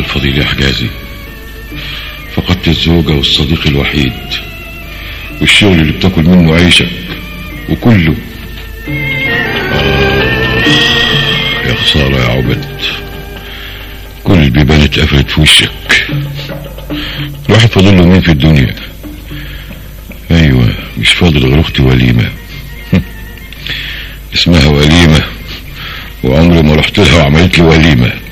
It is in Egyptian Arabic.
فضيل يا حجازي فقدت الزوجة والصديق الوحيد والشغل اللي بتاكل منه عيشك وكله آه يا خسارة يا عبد كل البيبان اتقفلت في وشك الواحد فاضل له مين في الدنيا ايوه مش فاضل غير اختي وليمه اسمها وليمه وعمري ما رحت لها وعملت لي وليمه